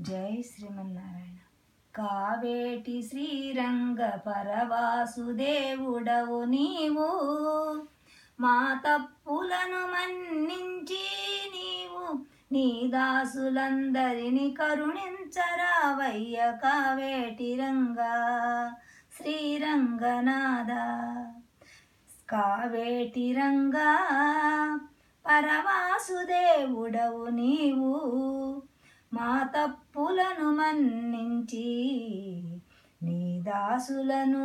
జై శ్రీమన్నారాయణ కావేటి శ్రీరంగ పరవాసుదేవుడవు నీవు మా తప్పులను మన్నించి నీవు నీ దాసులందరిని కరుణించరావయ్య కావేటి రంగా శ్రీరంగనాథ కావేటి రంగా పరవాసుదేవుడవు నీవు మా తప్పులను మన్నించి నీ దాసులను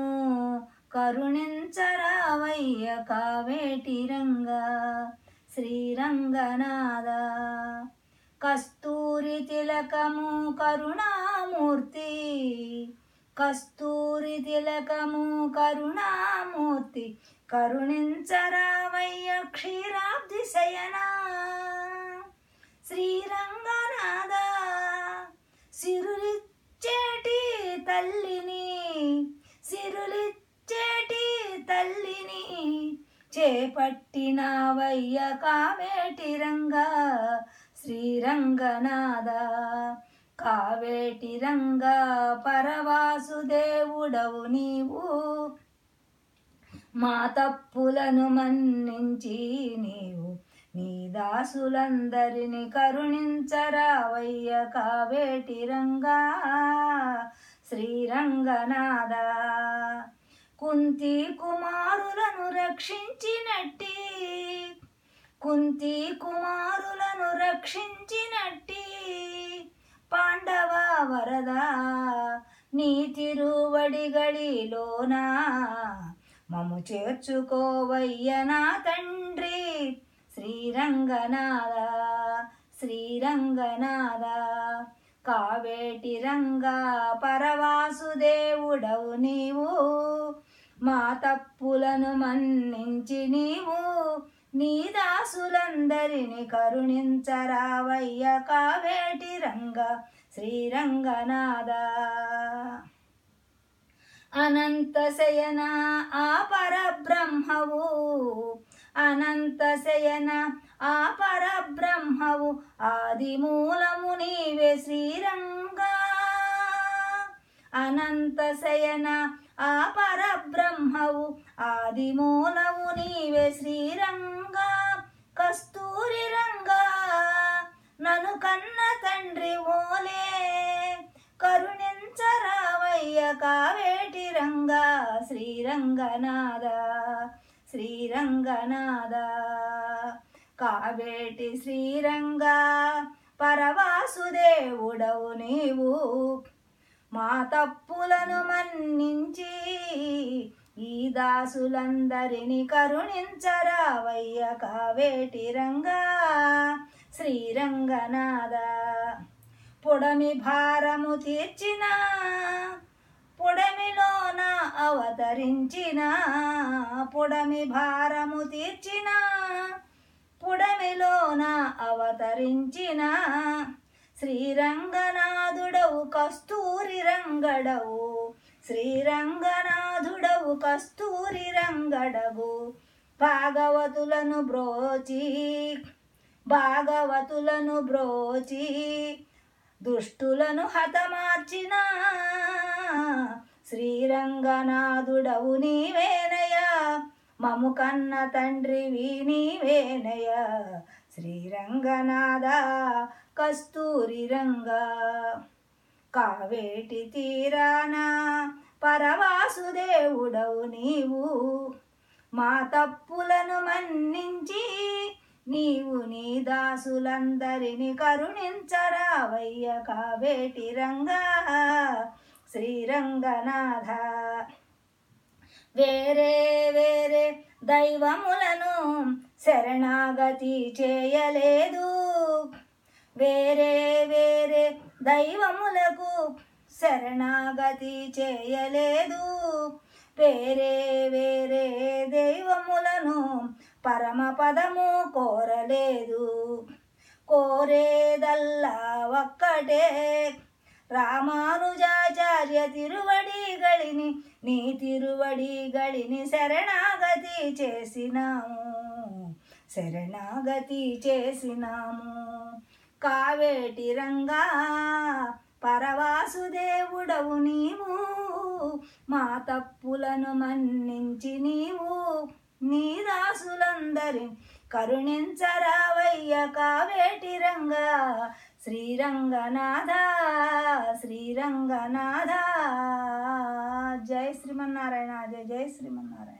కరుణించరావయ్య కావేటి రంగా శ్రీరంగనాథ కస్తూరి తిలకము కరుణామూర్తి కస్తూరి తిలకము కరుణామూర్తి కరుణించరావయ్య క్షీరాబ్ది శయనా శ్రీరంగనాథ సిరులిచ్చేటి తల్లిని సిరులిచ్చేటి తల్లిని చేపట్టినావయ్య కావేటి రంగా శ్రీరంగనాథ కావేటి రంగా పరవాసుదేవుడవు నీవు మా తప్పులను మన్నించి నీవు నీ దాసులందరిని కరుణించరావయ్య కావేటి రంగా శ్రీరంగనాథ కుంతి కుమారులను రక్షించినట్టి కుంతి కుమారులను రక్షించినట్టి పాండవ వరద నీ తిరువడిగడిలోనా మము చేర్చుకోవయ్య నా తండ్రి శ్రీరంగనాథ శ్రీరంగనాథ కావేటి రంగా పరవాసుదేవుడవు నీవు మా తప్పులను మన్నించి నీవు నీ దాసులందరిని కరుణించరావయ్య కావేటి రంగ శ్రీరంగనాథ అనంత శయన ఆ పరబ్రహ్మవు అనంత శయన ఆ పరబ్రహ్మవు ఆది మూలము నీవే శ్రీరంగా అనంత శయన ఆ పరబ్రహ్మవు ఆది మూలము నీవే శ్రీరంగా కస్తూరి రంగా నను కన్న తండ్రి ఓలే కరుణించరావయ్య కావేటి రంగా శ్రీరంగనాథ శ్రీరంగనాథ కావేటి శ్రీరంగా పరవాసుదేవుడవు నీవు మా తప్పులను మన్నించి ఈ దాసులందరిని కరుణించరావయ్య కావేటి రంగా శ్రీరంగనాథ పొడమి భారము తీర్చిన పొడమిలోన అవతరించిన పొడమి భారము తీర్చిన పుడమిలోన అవతరించిన శ్రీరంగనాథుడవు కస్తూరి రంగడవు శ్రీరంగనాథుడవు కస్తూరి రంగడవు భాగవతులను బ్రోచి భాగవతులను బ్రోచి దుష్టులను హతమార్చిన శ్రీరంగనాథుడవు నీవేనయా మము కన్న తండ్రివి నీవేనయ శ్రీరంగనాథ కస్తూరి రంగా కావేటి తీరాన పరవాసుదేవుడవు నీవు మా తప్పులను మన్నించి నీవు నీ దాసులందరిని కరుణించరావయ్య కావేటి రంగా శ్రీరంగనాథ వేరే వేరే దైవములను శరణాగతి చేయలేదు వేరే వేరే దైవములకు శరణాగతి చేయలేదు వేరే వేరే దైవములను పరమ పదము కోరలేదు కోరేదల్లా ఒక్కటే రామానుజాచార్య తిరువడిగళిని నీ తిరువడిగళిని శరణాగతి చేసినాము శరణాగతి చేసినాము కావేటి రంగా వాసుదేవుడవు నీవు మా తప్పులను మన్నించి నీవు నీ దాసులందరి కరుణించరావయ్య కావేటి రంగా శ్రీరంగనాథ శ్రీరంగనాథ జై శ్రీమన్నారాయణ జయ జై శ్రీమన్నారాయణ